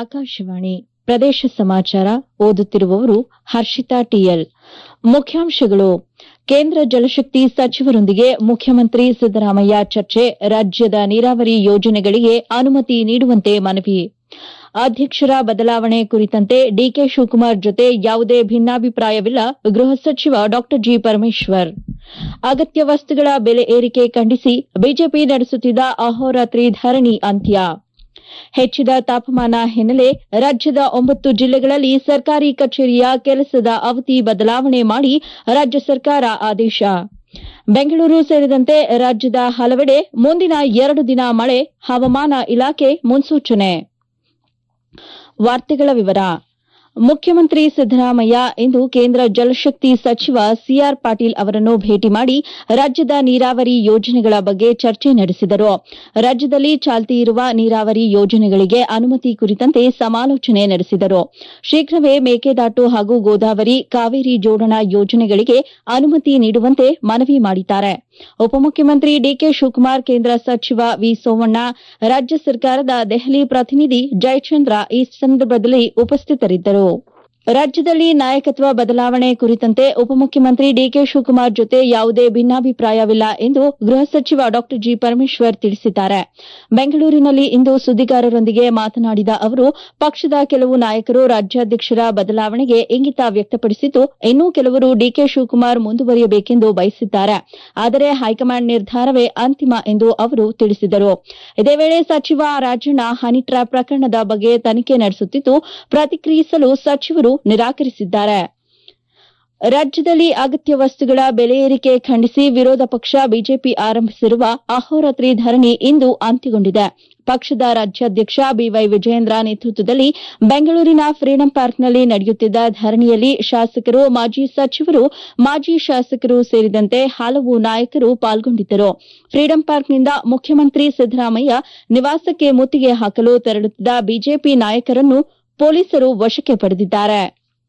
ಆಕಾಶವಾಣಿ ಪ್ರದೇಶ ಸಮಾಚಾರ ಓದುತ್ತಿರುವವರು ಹರ್ಷಿತಾ ಟಿಎಲ್ ಮುಖ್ಯಾಂಶಗಳು ಕೇಂದ್ರ ಜಲಶಕ್ತಿ ಸಚಿವರೊಂದಿಗೆ ಮುಖ್ಯಮಂತ್ರಿ ಸಿದ್ದರಾಮಯ್ಯ ಚರ್ಚೆ ರಾಜ್ಯದ ನೀರಾವರಿ ಯೋಜನೆಗಳಿಗೆ ಅನುಮತಿ ನೀಡುವಂತೆ ಮನವಿ ಅಧ್ಯಕ್ಷರ ಬದಲಾವಣೆ ಕುರಿತಂತೆ ಡಿಕೆ ಶಿವಕುಮಾರ್ ಜೊತೆ ಯಾವುದೇ ಭಿನ್ನಾಭಿಪ್ರಾಯವಿಲ್ಲ ಗೃಹ ಸಚಿವ ಡಾ ಜಿ ಪರಮೇಶ್ವರ್ ಅಗತ್ಯ ವಸ್ತುಗಳ ಬೆಲೆ ಏರಿಕೆ ಖಂಡಿಸಿ ಬಿಜೆಪಿ ನಡೆಸುತ್ತಿದ್ದ ಅಹೋರಾತ್ರಿ ಧರಣಿ ಅಂತ್ಯ ಹೆಚ್ಚಿದ ತಾಪಮಾನ ಹಿನ್ನೆಲೆ ರಾಜ್ಯದ ಒಂಬತ್ತು ಜಿಲ್ಲೆಗಳಲ್ಲಿ ಸರ್ಕಾರಿ ಕಚೇರಿಯ ಕೆಲಸದ ಅವಧಿ ಬದಲಾವಣೆ ಮಾಡಿ ರಾಜ್ಯ ಸರ್ಕಾರ ಆದೇಶ ಬೆಂಗಳೂರು ಸೇರಿದಂತೆ ರಾಜ್ಯದ ಹಲವೆಡೆ ಮುಂದಿನ ಎರಡು ದಿನ ಮಳೆ ಹವಾಮಾನ ಇಲಾಖೆ ಮುನ್ಸೂಚನೆ ವಾರ್ತೆಗಳ ವಿವರ ಮುಖ್ಯಮಂತ್ರಿ ಸಿದ್ದರಾಮಯ್ಯ ಇಂದು ಕೇಂದ್ರ ಜಲಶಕ್ತಿ ಸಚಿವ ಸಿಆರ್ ಪಾಟೀಲ್ ಅವರನ್ನು ಭೇಟಿ ಮಾಡಿ ರಾಜ್ಯದ ನೀರಾವರಿ ಯೋಜನೆಗಳ ಬಗ್ಗೆ ಚರ್ಚೆ ನಡೆಸಿದರು ರಾಜ್ಯದಲ್ಲಿ ಚಾಲ್ತಿ ಇರುವ ನೀರಾವರಿ ಯೋಜನೆಗಳಿಗೆ ಅನುಮತಿ ಕುರಿತಂತೆ ಸಮಾಲೋಚನೆ ನಡೆಸಿದರು ಶೀಘ್ರವೇ ಮೇಕೆದಾಟು ಹಾಗೂ ಗೋದಾವರಿ ಕಾವೇರಿ ಜೋಡಣಾ ಯೋಜನೆಗಳಿಗೆ ಅನುಮತಿ ನೀಡುವಂತೆ ಮನವಿ ಮಾಡಿದ್ದಾರೆ ಉಪಮುಖ್ಯಮಂತ್ರಿ ಡಿಕೆ ಶಿವಕುಮಾರ್ ಕೇಂದ್ರ ಸಚಿವ ವಿ ಸೋಮಣ್ಣ ರಾಜ್ಯ ಸರ್ಕಾರದ ದೆಹಲಿ ಪ್ರತಿನಿಧಿ ಜಯಚಂದ್ರ ಈ ಸಂದರ್ಭದಲ್ಲಿ ಉಪಸ್ಥಿತರಿದ್ದರು ರಾಜ್ಯದಲ್ಲಿ ನಾಯಕತ್ವ ಬದಲಾವಣೆ ಕುರಿತಂತೆ ಉಪಮುಖ್ಯಮಂತ್ರಿ ಡಿಕೆ ಶಿವಕುಮಾರ್ ಜೊತೆ ಯಾವುದೇ ಭಿನ್ನಾಭಿಪ್ರಾಯವಿಲ್ಲ ಎಂದು ಗೃಹ ಸಚಿವ ಡಾ ಜಿ ಪರಮೇಶ್ವರ್ ತಿಳಿಸಿದ್ದಾರೆ ಬೆಂಗಳೂರಿನಲ್ಲಿ ಇಂದು ಸುದ್ದಿಗಾರರೊಂದಿಗೆ ಮಾತನಾಡಿದ ಅವರು ಪಕ್ಷದ ಕೆಲವು ನಾಯಕರು ರಾಜ್ಯಾಧ್ಯಕ್ಷರ ಬದಲಾವಣೆಗೆ ಇಂಗಿತ ವ್ಯಕ್ತಪಡಿಸಿದ್ದು ಇನ್ನೂ ಕೆಲವರು ಡಿಕೆ ಶಿವಕುಮಾರ್ ಮುಂದುವರಿಯಬೇಕೆಂದು ಬಯಸಿದ್ದಾರೆ ಆದರೆ ಹೈಕಮಾಂಡ್ ನಿರ್ಧಾರವೇ ಅಂತಿಮ ಎಂದು ಅವರು ತಿಳಿಸಿದರು ಇದೇ ವೇಳೆ ಸಚಿವ ರಾಜಣ್ಣ ಹನಿ ಟ್ರ್ಯಾಪ್ ಪ್ರಕರಣದ ಬಗ್ಗೆ ತನಿಖೆ ನಡೆಸುತ್ತಿದ್ದು ಪ್ರತಿಕ್ರಿಯಿಸಲು ಸಚಿವರು ನಿರಾಕರಿಸಿದ್ದಾರೆ ರಾಜ್ಯದಲ್ಲಿ ಅಗತ್ಯ ವಸ್ತುಗಳ ಬೆಲೆ ಏರಿಕೆ ಖಂಡಿಸಿ ವಿರೋಧ ಪಕ್ಷ ಬಿಜೆಪಿ ಆರಂಭಿಸಿರುವ ಅಹೋರಾತ್ರಿ ಧರಣಿ ಇಂದು ಅಂತ್ಯಗೊಂಡಿದೆ ಪಕ್ಷದ ರಾಜ್ಯಾಧ್ಯಕ್ಷ ಬಿವೈ ವಿಜಯೇಂದ್ರ ನೇತೃತ್ವದಲ್ಲಿ ಬೆಂಗಳೂರಿನ ಫ್ರೀಡಂ ಪಾರ್ಕ್ನಲ್ಲಿ ನಡೆಯುತ್ತಿದ್ದ ಧರಣಿಯಲ್ಲಿ ಶಾಸಕರು ಮಾಜಿ ಸಚಿವರು ಮಾಜಿ ಶಾಸಕರು ಸೇರಿದಂತೆ ಹಲವು ನಾಯಕರು ಪಾಲ್ಗೊಂಡಿದ್ದರು ಫ್ರೀಡಂ ಪಾರ್ಕ್ನಿಂದ ಮುಖ್ಯಮಂತ್ರಿ ಸಿದ್ದರಾಮಯ್ಯ ನಿವಾಸಕ್ಕೆ ಮುತ್ತಿಗೆ ಹಾಕಲು ತೆರಳುತ್ತಿದ್ದ ಬಿಜೆಪಿ ನಾಯಕರನ್ನು ಪೊಲೀಸರು ವಶಕ್ಕೆ ಪಡೆದಿದ್ದಾರೆ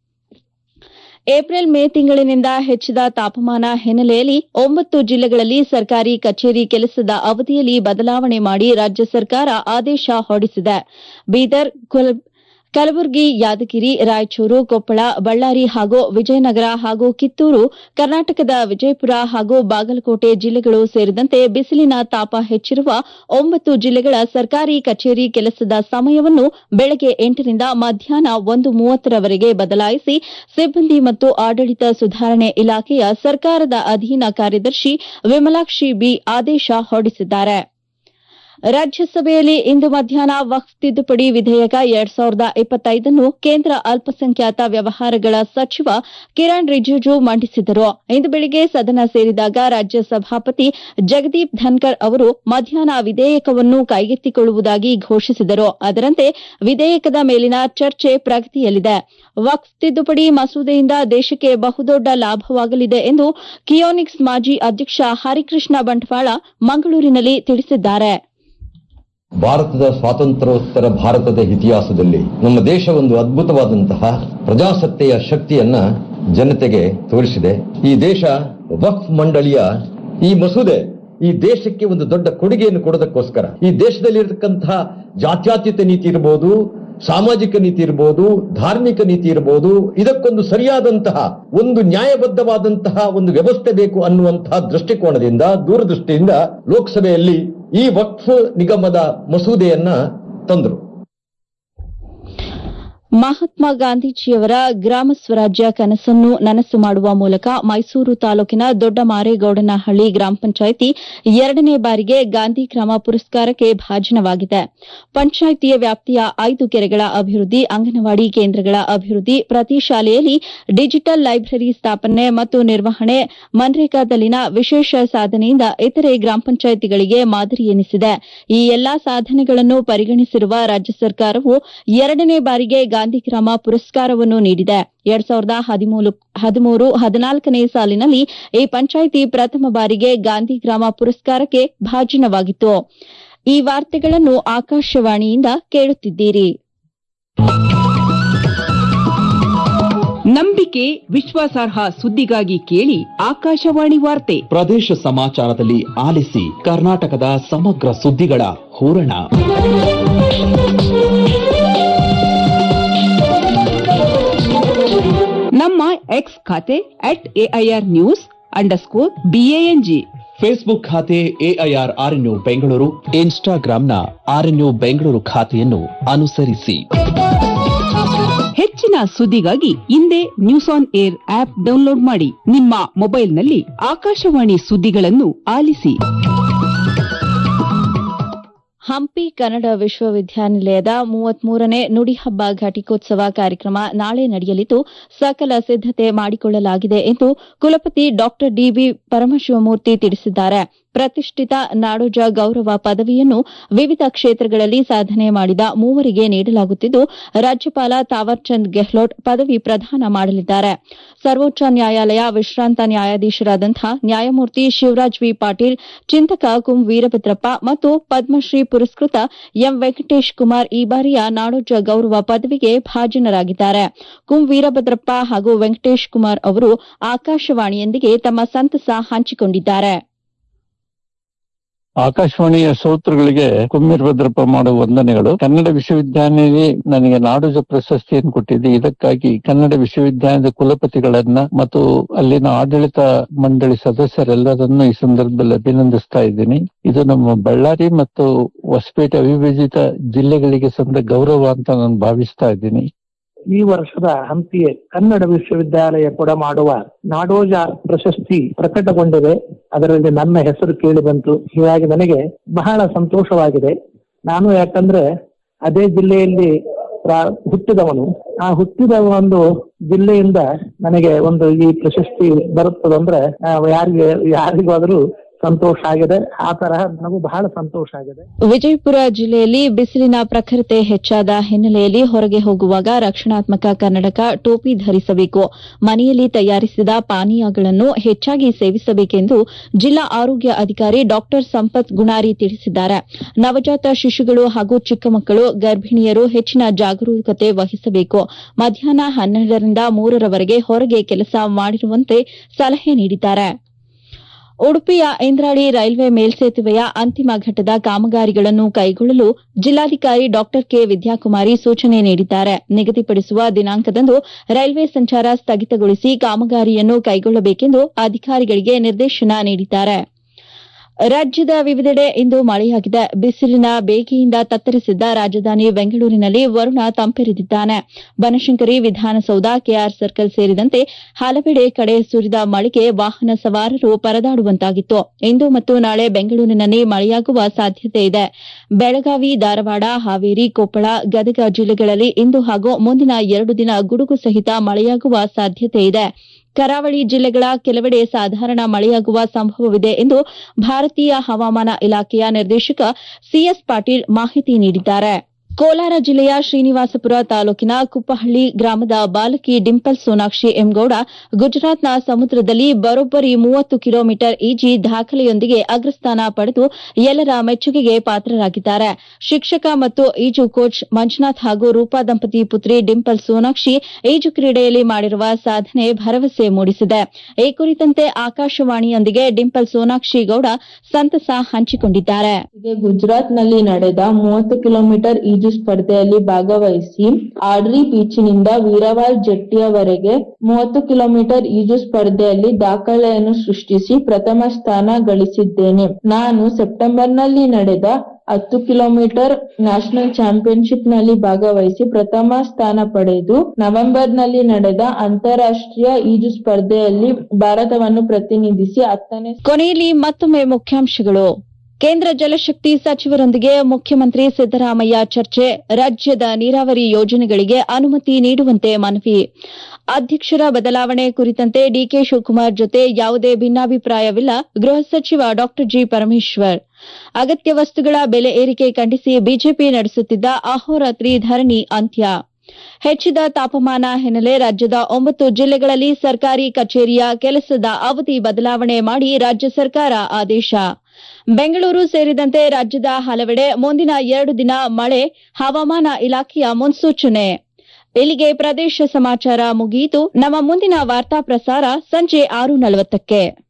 ಏಪ್ರಿಲ್ ಮೇ ತಿಂಗಳಿನಿಂದ ಹೆಚ್ಚಿದ ತಾಪಮಾನ ಹಿನ್ನೆಲೆಯಲ್ಲಿ ಒಂಬತ್ತು ಜಿಲ್ಲೆಗಳಲ್ಲಿ ಸರ್ಕಾರಿ ಕಚೇರಿ ಕೆಲಸದ ಅವಧಿಯಲ್ಲಿ ಬದಲಾವಣೆ ಮಾಡಿ ರಾಜ್ಯ ಸರ್ಕಾರ ಆದೇಶ ಹೊರಡಿಸಿದೆ ಬೀದರ್ ಕಲಬುರಗಿ ಯಾದಗಿರಿ ರಾಯಚೂರು ಕೊಪ್ಪಳ ಬಳ್ಳಾರಿ ಹಾಗೂ ವಿಜಯನಗರ ಹಾಗೂ ಕಿತ್ತೂರು ಕರ್ನಾಟಕದ ವಿಜಯಪುರ ಹಾಗೂ ಬಾಗಲಕೋಟೆ ಜಿಲ್ಲೆಗಳು ಸೇರಿದಂತೆ ಬಿಸಿಲಿನ ತಾಪ ಹೆಚ್ಚಿರುವ ಒಂಬತ್ತು ಜಿಲ್ಲೆಗಳ ಸರ್ಕಾರಿ ಕಚೇರಿ ಕೆಲಸದ ಸಮಯವನ್ನು ಬೆಳಗ್ಗೆ ಎಂಟರಿಂದ ಮಧ್ಯಾಹ್ನ ಒಂದು ಮೂವತ್ತರವರೆಗೆ ಬದಲಾಯಿಸಿ ಸಿಬ್ಬಂದಿ ಮತ್ತು ಆಡಳಿತ ಸುಧಾರಣೆ ಇಲಾಖೆಯ ಸರ್ಕಾರದ ಅಧೀನ ಕಾರ್ಯದರ್ಶಿ ವಿಮಲಾಕ್ಷಿ ಬಿ ಆದೇಶ ಹೊರಡಿಸಿದ್ದಾರೆ ರಾಜ್ಯಸಭೆಯಲ್ಲಿ ಇಂದು ಮಧ್ಯಾಹ್ನ ವಕ್ಫ್ ತಿದ್ದುಪಡಿ ವಿಧೇಯಕ ಎರಡ್ ಸಾವಿರದ ಇಪ್ಪತ್ತೈದನ್ನು ಕೇಂದ್ರ ಅಲ್ಪಸಂಖ್ಯಾತ ವ್ಯವಹಾರಗಳ ಸಚಿವ ಕಿರಣ್ ರಿಜಿಜು ಮಂಡಿಸಿದರು ಇಂದು ಬೆಳಗ್ಗೆ ಸದನ ಸೇರಿದಾಗ ರಾಜ್ಯ ಸಭಾಪತಿ ಜಗದೀಪ್ ಧನ್ಕರ್ ಅವರು ಮಧ್ಯಾಹ್ನ ವಿಧೇಯಕವನ್ನು ಕೈಗೆತ್ತಿಕೊಳ್ಳುವುದಾಗಿ ಘೋಷಿಸಿದರು ಅದರಂತೆ ವಿಧೇಯಕದ ಮೇಲಿನ ಚರ್ಚೆ ಪ್ರಗತಿಯಲ್ಲಿದೆ ವಕ್ಫ್ ತಿದ್ದುಪಡಿ ಮಸೂದೆಯಿಂದ ದೇಶಕ್ಕೆ ಬಹುದೊಡ್ಡ ಲಾಭವಾಗಲಿದೆ ಎಂದು ಕಿಯೋನಿಕ್ಸ್ ಮಾಜಿ ಅಧ್ಯಕ್ಷ ಹರಿಕೃಷ್ಣ ಬಂಟ್ವಾಳ ಮಂಗಳೂರಿನಲ್ಲಿ ತಿಳಿಸಿದ್ದಾರೆ ಭಾರತದ ಸ್ವಾತಂತ್ರ್ಯೋತ್ತರ ಭಾರತದ ಇತಿಹಾಸದಲ್ಲಿ ನಮ್ಮ ದೇಶ ಒಂದು ಅದ್ಭುತವಾದಂತಹ ಪ್ರಜಾಸತ್ತೆಯ ಶಕ್ತಿಯನ್ನ ಜನತೆಗೆ ತೋರಿಸಿದೆ ಈ ದೇಶ ವಕ್ಫ್ ಮಂಡಳಿಯ ಈ ಮಸೂದೆ ಈ ದೇಶಕ್ಕೆ ಒಂದು ದೊಡ್ಡ ಕೊಡುಗೆಯನ್ನು ಕೊಡೋದಕ್ಕೋಸ್ಕರ ಈ ದೇಶದಲ್ಲಿರತಕ್ಕಂತಹ ಜಾತ್ಯತೀತ ನೀತಿ ಇರಬಹುದು ಸಾಮಾಜಿಕ ನೀತಿ ಇರಬಹುದು ಧಾರ್ಮಿಕ ನೀತಿ ಇರಬಹುದು ಇದಕ್ಕೊಂದು ಸರಿಯಾದಂತಹ ಒಂದು ನ್ಯಾಯಬದ್ಧವಾದಂತಹ ಒಂದು ವ್ಯವಸ್ಥೆ ಬೇಕು ಅನ್ನುವಂತಹ ದೃಷ್ಟಿಕೋನದಿಂದ ದೂರದೃಷ್ಟಿಯಿಂದ ಲೋಕಸಭೆಯಲ್ಲಿ ಈ ವಕ್ಫ್ ನಿಗಮದ ಮಸೂದೆಯನ್ನ ತಂದರು ಮಹಾತ್ಮ ಗಾಂಧೀಜಿಯವರ ಗ್ರಾಮ ಸ್ವರಾಜ್ಯ ಕನಸನ್ನು ನನಸು ಮಾಡುವ ಮೂಲಕ ಮೈಸೂರು ತಾಲೂಕಿನ ದೊಡ್ಡ ಮಾರೇಗೌಡನಹಳ್ಳಿ ಗ್ರಾಮ ಪಂಚಾಯಿತಿ ಎರಡನೇ ಬಾರಿಗೆ ಗಾಂಧಿ ಗ್ರಾಮ ಪುರಸ್ಕಾರಕ್ಕೆ ಭಾಜನವಾಗಿದೆ ಪಂಚಾಯಿತಿಯ ವ್ಯಾಪ್ತಿಯ ಐದು ಕೆರೆಗಳ ಅಭಿವೃದ್ಧಿ ಅಂಗನವಾಡಿ ಕೇಂದ್ರಗಳ ಅಭಿವೃದ್ಧಿ ಪ್ರತಿ ಶಾಲೆಯಲ್ಲಿ ಡಿಜಿಟಲ್ ಲೈಬ್ರರಿ ಸ್ಥಾಪನೆ ಮತ್ತು ನಿರ್ವಹಣೆ ಮನ್ರೇಗಾದಲ್ಲಿನ ವಿಶೇಷ ಸಾಧನೆಯಿಂದ ಇತರೆ ಗ್ರಾಮ ಪಂಚಾಯಿತಿಗಳಿಗೆ ಮಾದರಿ ಎನಿಸಿದೆ ಈ ಎಲ್ಲಾ ಸಾಧನೆಗಳನ್ನು ಪರಿಗಣಿಸಿರುವ ರಾಜ್ಯ ಸರ್ಕಾರವು ಎರಡನೇ ಬಾರಿಗೆ ಗಾಂಧಿಗ್ರಾಮ ಪುರಸ್ಕಾರವನ್ನು ನೀಡಿದೆ ಎರಡ್ ಸಾವಿರದ ಹದಿಮೂರು ಹದಿನಾಲ್ಕನೇ ಸಾಲಿನಲ್ಲಿ ಈ ಪಂಚಾಯಿತಿ ಪ್ರಥಮ ಬಾರಿಗೆ ಗಾಂಧಿಗ್ರಾಮ ಪುರಸ್ಕಾರಕ್ಕೆ ಭಾಜನವಾಗಿತ್ತು ಈ ವಾರ್ತೆಗಳನ್ನು ಆಕಾಶವಾಣಿಯಿಂದ ಕೇಳುತ್ತಿದ್ದೀರಿ ನಂಬಿಕೆ ವಿಶ್ವಾಸಾರ್ಹ ಸುದ್ದಿಗಾಗಿ ಕೇಳಿ ಆಕಾಶವಾಣಿ ವಾರ್ತೆ ಪ್ರದೇಶ ಸಮಾಚಾರದಲ್ಲಿ ಆಲಿಸಿ ಕರ್ನಾಟಕದ ಸಮಗ್ರ ಸುದ್ದಿಗಳ ಹೂರಣ ನಮ್ಮ ಎಕ್ಸ್ ಖಾತೆ at AIR news underscore BANG Facebook ಖಾತೆ ಎಐಆರ್ ಆರ್ಎನ್ಯು ಬೆಂಗಳೂರು ಇನ್ಸ್ಟಾಗ್ರಾಂನ ಆರ್ಎನ್ಯು ಬೆಂಗಳೂರು ಖಾತೆಯನ್ನು ಅನುಸರಿಸಿ ಹೆಚ್ಚಿನ ಸುದ್ದಿಗಾಗಿ ಹಿಂದೆ news on air app download ಮಾಡಿ ನಿಮ್ಮ ಮೊಬೈಲ್ನಲ್ಲಿ ಆಕಾಶವಾಣಿ ಸುದ್ದಿಗಳನ್ನು ಆಲಿಸಿ ಹಂಪಿ ಕನ್ನಡ ವಿಶ್ವವಿದ್ಯಾನಿಲಯದ ಮೂವತ್ಮೂರನೇ ನುಡಿಹಬ್ಬ ಘಟಿಕೋತ್ಸವ ಕಾರ್ಯಕ್ರಮ ನಾಳೆ ನಡೆಯಲಿದ್ದು ಸಕಲ ಸಿದ್ದತೆ ಮಾಡಿಕೊಳ್ಳಲಾಗಿದೆ ಎಂದು ಕುಲಪತಿ ಡಾ ಡಿಬಿ ಪರಮಶಿವಮೂರ್ತಿ ತಿಳಿಸಿದ್ದಾರೆ ಪ್ರತಿಷ್ಠಿತ ನಾಡೋಜ ಗೌರವ ಪದವಿಯನ್ನು ವಿವಿಧ ಕ್ಷೇತ್ರಗಳಲ್ಲಿ ಸಾಧನೆ ಮಾಡಿದ ಮೂವರಿಗೆ ನೀಡಲಾಗುತ್ತಿದ್ದು ರಾಜ್ಯಪಾಲ ತಾವರ್ಚಂದ್ ಗೆಹ್ಲೋಟ್ ಪದವಿ ಪ್ರದಾನ ಮಾಡಲಿದ್ದಾರೆ ಸರ್ವೋಚ್ಚ ನ್ಯಾಯಾಲಯ ವಿಶ್ರಾಂತ ನ್ಯಾಯಾಧೀಶರಾದಂಥ ನ್ಯಾಯಮೂರ್ತಿ ಶಿವರಾಜ್ ವಿ ಪಾಟೀಲ್ ಚಿಂತಕ ಕುಂ ವೀರಭದ್ರಪ್ಪ ಮತ್ತು ಪದ್ಮಶ್ರೀ ಪುರಸ್ಕೃತ ಎಂ ವೆಂಕಟೇಶ್ ಕುಮಾರ್ ಈ ಬಾರಿಯ ನಾಡೋಜ ಗೌರವ ಪದವಿಗೆ ಭಾಜನರಾಗಿದ್ದಾರೆ ಕುಂ ವೀರಭದ್ರಪ್ಪ ಹಾಗೂ ವೆಂಕಟೇಶ್ ಕುಮಾರ್ ಅವರು ಆಕಾಶವಾಣಿಯೊಂದಿಗೆ ತಮ್ಮ ಸಂತಸ ಹಂಚಿಕೊಂಡಿದ್ದಾರೆ ಆಕಾಶವಾಣಿಯ ಶ್ರೋತೃಗಳಿಗೆ ಕುಮ್ಮಿರಭದ್ರಪ್ಪ ಮಾಡುವ ವಂದನೆಗಳು ಕನ್ನಡ ವಿಶ್ವವಿದ್ಯಾನಿಲಯ ನನಗೆ ನಾಡೋಜ ಪ್ರಶಸ್ತಿಯನ್ನು ಕೊಟ್ಟಿದೆ ಇದಕ್ಕಾಗಿ ಕನ್ನಡ ವಿಶ್ವವಿದ್ಯಾಲಯದ ಕುಲಪತಿಗಳನ್ನ ಮತ್ತು ಅಲ್ಲಿನ ಆಡಳಿತ ಮಂಡಳಿ ಸದಸ್ಯರೆಲ್ಲರನ್ನು ಈ ಸಂದರ್ಭದಲ್ಲಿ ಅಭಿನಂದಿಸ್ತಾ ಇದ್ದೀನಿ ಇದು ನಮ್ಮ ಬಳ್ಳಾರಿ ಮತ್ತು ಹೊಸಪೇಟೆ ಅವಿಭಜಿತ ಜಿಲ್ಲೆಗಳಿಗೆ ಸಂದ ಗೌರವ ಅಂತ ನಾನು ಭಾವಿಸ್ತಾ ಇದ್ದೀನಿ ಈ ವರ್ಷದ ಹಂಪಿ ಕನ್ನಡ ವಿಶ್ವವಿದ್ಯಾಲಯ ಕೂಡ ಮಾಡುವ ನಾಡೋಜ ಪ್ರಶಸ್ತಿ ಪ್ರಕಟಗೊಂಡಿದೆ ಅದರಲ್ಲಿ ನನ್ನ ಹೆಸರು ಕೇಳಿ ಬಂತು ಹೀಗಾಗಿ ನನಗೆ ಬಹಳ ಸಂತೋಷವಾಗಿದೆ ನಾನು ಯಾಕಂದ್ರೆ ಅದೇ ಜಿಲ್ಲೆಯಲ್ಲಿ ಪ್ರಾ- ಹುಟ್ಟಿದವನು ಆ ಹುಟ್ಟಿದ ಒಂದು ಜಿಲ್ಲೆಯಿಂದ ನನಗೆ ಒಂದು ಈ ಪ್ರಶಸ್ತಿ ಬರುತ್ತದಂದ್ರೆ ಆ, ಯಾರಿಗೆ ಯಾರಿಗಾದ್ರೂ ಸಂತೋಷ ಆಗಿದೆ ಆ ತರಹ ನನಗೂ ಬಹಳ ಸಂತೋಷ ಆಗಿದೆ ವಿಜಯಪುರ ಜಿಲ್ಲೆಯಲ್ಲಿ ಬಿಸಿಲಿನ ಪ್ರಖರತೆ ಹೆಚ್ಚಾದ ಹಿನ್ನೆಲೆಯಲ್ಲಿ ಹೊರಗೆ ಹೋಗುವಾಗ ರಕ್ಷಣಾತ್ಮಕ ಕನ್ನಡಕ ಟೋಪಿ ಧರಿಸಬೇಕು ಮನೆಯಲ್ಲಿ ತಯಾರಿಸಿದ ಪಾನೀಯಗಳನ್ನು ಹೆಚ್ಚಾಗಿ ಸೇವಿಸಬೇಕೆಂದು ಜಿಲ್ಲಾ ಆರೋಗ್ಯ ಅಧಿಕಾರಿ ಡಾ ಸಂಪತ್ ಗುಣಾರಿ ತಿಳಿಸಿದ್ದಾರೆ ನವಜಾತ ಶಿಶುಗಳು ಹಾಗೂ ಚಿಕ್ಕ ಮಕ್ಕಳು ಗರ್ಭಿಣಿಯರು ಹೆಚ್ಚಿನ ಜಾಗರೂಕತೆ ವಹಿಸಬೇಕು ಮಧ್ಯಾಹ್ನ ಹನ್ನೆರಡರಿಂದ ಮೂರರವರೆಗೆ ಹೊರಗೆ ಕೆಲಸ ಮಾಡಿರುವಂತೆ ಸಲಹೆ ನೀಡಿದ್ದಾರೆ ಉಡುಪಿಯ ಇಂದ್ರಾಳಿ ರೈಲ್ವೆ ಮೇಲ್ಸೇತುವೆಯ ಅಂತಿಮ ಘಟ್ಟದ ಕಾಮಗಾರಿಗಳನ್ನು ಕೈಗೊಳ್ಳಲು ಜಿಲ್ಲಾಧಿಕಾರಿ ಡಾ ಕೆ ವಿದ್ಯಾಕುಮಾರಿ ಸೂಚನೆ ನೀಡಿದ್ದಾರೆ ನಿಗದಿಪಡಿಸುವ ದಿನಾಂಕದಂದು ರೈಲ್ವೆ ಸಂಚಾರ ಸ್ಥಗಿತಗೊಳಿಸಿ ಕಾಮಗಾರಿಯನ್ನು ಕೈಗೊಳ್ಳಬೇಕೆಂದು ಅಧಿಕಾರಿಗಳಿಗೆ ನಿರ್ದೇಶನ ನೀಡಿದ್ದಾರೆ ರಾಜ್ಯದ ವಿವಿಧೆಡೆ ಇಂದು ಮಳೆಯಾಗಿದೆ ಬಿಸಿಲಿನ ಬೇಗೆಯಿಂದ ತತ್ತರಿಸಿದ್ದ ರಾಜಧಾನಿ ಬೆಂಗಳೂರಿನಲ್ಲಿ ವರುಣ ತಂಪೆರೆದಿದ್ದಾನೆ ಬನಶಂಕರಿ ವಿಧಾನಸೌಧ ಕೆಆರ್ ಸರ್ಕಲ್ ಸೇರಿದಂತೆ ಹಲವೆಡೆ ಕಡೆ ಸುರಿದ ಮಳೆಗೆ ವಾಹನ ಸವಾರರು ಪರದಾಡುವಂತಾಗಿತ್ತು ಇಂದು ಮತ್ತು ನಾಳೆ ಬೆಂಗಳೂರಿನಲ್ಲಿ ಮಳೆಯಾಗುವ ಸಾಧ್ಯತೆ ಇದೆ ಬೆಳಗಾವಿ ಧಾರವಾಡ ಹಾವೇರಿ ಕೊಪ್ಪಳ ಗದಗ ಜಿಲ್ಲೆಗಳಲ್ಲಿ ಇಂದು ಹಾಗೂ ಮುಂದಿನ ಎರಡು ದಿನ ಗುಡುಗು ಸಹಿತ ಮಳೆಯಾಗುವ ಸಾಧ್ಯತೆ ಇದೆ ಕರಾವಳಿ ಜಿಲ್ಲೆಗಳ ಕೆಲವೆಡೆ ಸಾಧಾರಣ ಮಳೆಯಾಗುವ ಸಂಭವವಿದೆ ಎಂದು ಭಾರತೀಯ ಹವಾಮಾನ ಇಲಾಖೆಯ ನಿರ್ದೇಶಕ ಸಿಎಸ್ ಪಾಟೀಲ್ ಮಾಹಿತಿ ನೀಡಿದ್ದಾರೆ ಕೋಲಾರ ಜಿಲ್ಲೆಯ ಶ್ರೀನಿವಾಸಪುರ ತಾಲೂಕಿನ ಕುಪ್ಪಹಳ್ಳಿ ಗ್ರಾಮದ ಬಾಲಕಿ ಡಿಂಪಲ್ ಸೋನಾಕ್ಷಿ ಎಂಗೌಡ ಗುಜರಾತ್ನ ಸಮುದ್ರದಲ್ಲಿ ಬರೋಬ್ಬರಿ ಮೂವತ್ತು ಕಿಲೋಮೀಟರ್ ಈಜಿ ದಾಖಲೆಯೊಂದಿಗೆ ಅಗ್ರಸ್ಥಾನ ಪಡೆದು ಎಲ್ಲರ ಮೆಚ್ಚುಗೆಗೆ ಪಾತ್ರರಾಗಿದ್ದಾರೆ ಶಿಕ್ಷಕ ಮತ್ತು ಈಜು ಕೋಚ್ ಮಂಜುನಾಥ್ ಹಾಗೂ ರೂಪಾ ದಂಪತಿ ಪುತ್ರಿ ಡಿಂಪಲ್ ಸೋನಾಕ್ಷಿ ಈಜು ಕ್ರೀಡೆಯಲ್ಲಿ ಮಾಡಿರುವ ಸಾಧನೆ ಭರವಸೆ ಮೂಡಿಸಿದೆ ಈ ಕುರಿತಂತೆ ಆಕಾಶವಾಣಿಯೊಂದಿಗೆ ಡಿಂಪಲ್ ಸೋನಾಕ್ಷಿ ಗೌಡ ಸಂತಸ ಹಂಚಿಕೊಂಡಿದ್ದಾರೆ ಹೀಗೆ ಗುಜರಾತ್ ನಲ್ಲಿ ನಡೆದ ಮೂವತ್ತು ಕಿಲೋಮೀಟರ್ ಈಜು ಸ್ಪರ್ಧೆಯಲ್ಲಿ ಭಾಗವಹಿಸಿ ಆಡ್ರಿ ಬೀಚಿನಿಂದ ವೀರವಾಲ್ ಜಟ್ಟಿಯವರೆಗೆ ಮೂವತ್ತು ಕಿಲೋಮೀಟರ್ ಈಜು ಸ್ಪರ್ಧೆಯಲ್ಲಿ ದಾಖಲೆಯನ್ನು ಸೃಷ್ಟಿಸಿ ಪ್ರಥಮ ಸ್ಥಾನ ಗಳಿಸಿದ್ದೇನೆ ನಾನು ಸೆಪ್ಟೆಂಬರ್ನಲ್ಲಿ ನಡೆದ ಹತ್ತು ಕಿಲೋಮೀಟರ್ ನ್ಯಾಷನಲ್ ಚಾಂಪಿಯನ್ಶಿಪ್ ನಲ್ಲಿ ಭಾಗವಹಿಸಿ ಪ್ರಥಮ ಸ್ಥಾನ ಪಡೆದು ನವೆಂಬರ್ನಲ್ಲಿ ನಡೆದ ಅಂತಾರಾಷ್ಟ್ರೀಯ ಈಜು ಸ್ಪರ್ಧೆಯಲ್ಲಿ ಭಾರತವನ್ನು ಪ್ರತಿನಿಧಿಸಿ ಹತ್ತನೇ ಕೊನೆಯಲ್ಲಿ ಮತ್ತೊಮ್ಮೆ ಮುಖ್ಯಾಂಶಗಳು ಕೇಂದ್ರ ಜಲಶಕ್ತಿ ಸಚಿವರೊಂದಿಗೆ ಮುಖ್ಯಮಂತ್ರಿ ಸಿದ್ದರಾಮಯ್ಯ ಚರ್ಚೆ ರಾಜ್ಯದ ನೀರಾವರಿ ಯೋಜನೆಗಳಿಗೆ ಅನುಮತಿ ನೀಡುವಂತೆ ಮನವಿ ಅಧ್ಯಕ್ಷರ ಬದಲಾವಣೆ ಕುರಿತಂತೆ ಡಿಕೆ ಶಿವಕುಮಾರ್ ಜೊತೆ ಯಾವುದೇ ಭಿನ್ನಾಭಿಪ್ರಾಯವಿಲ್ಲ ಗೃಹ ಸಚಿವ ಡಾ ಜಿ ಪರಮೇಶ್ವರ್ ಅಗತ್ಯ ವಸ್ತುಗಳ ಬೆಲೆ ಏರಿಕೆ ಖಂಡಿಸಿ ಬಿಜೆಪಿ ನಡೆಸುತ್ತಿದ್ದ ಅಹೋರಾತ್ರಿ ಧರಣಿ ಅಂತ್ಯ ಹೆಚ್ಚಿದ ತಾಪಮಾನ ಹಿನ್ನೆಲೆ ರಾಜ್ಯದ ಒಂಬತ್ತು ಜಿಲ್ಲೆಗಳಲ್ಲಿ ಸರ್ಕಾರಿ ಕಚೇರಿಯ ಕೆಲಸದ ಅವಧಿ ಬದಲಾವಣೆ ಮಾಡಿ ರಾಜ್ಯ ಸರ್ಕಾರ ಆದೇಶ ಬೆಂಗಳೂರು ಸೇರಿದಂತೆ ರಾಜ್ಯದ ಹಲವೆಡೆ ಮುಂದಿನ ಎರಡು ದಿನ ಮಳೆ ಹವಾಮಾನ ಇಲಾಖೆಯ ಮುನ್ಸೂಚನೆ ಇಲ್ಲಿಗೆ ಪ್ರದೇಶ ಸಮಾಚಾರ ಮುಗಿಯಿತು ನಮ್ಮ ಮುಂದಿನ ವಾರ್ತಾ ಪ್ರಸಾರ ಸಂಜೆ ಆರು ನಲವತ್ತಕ್ಕೆ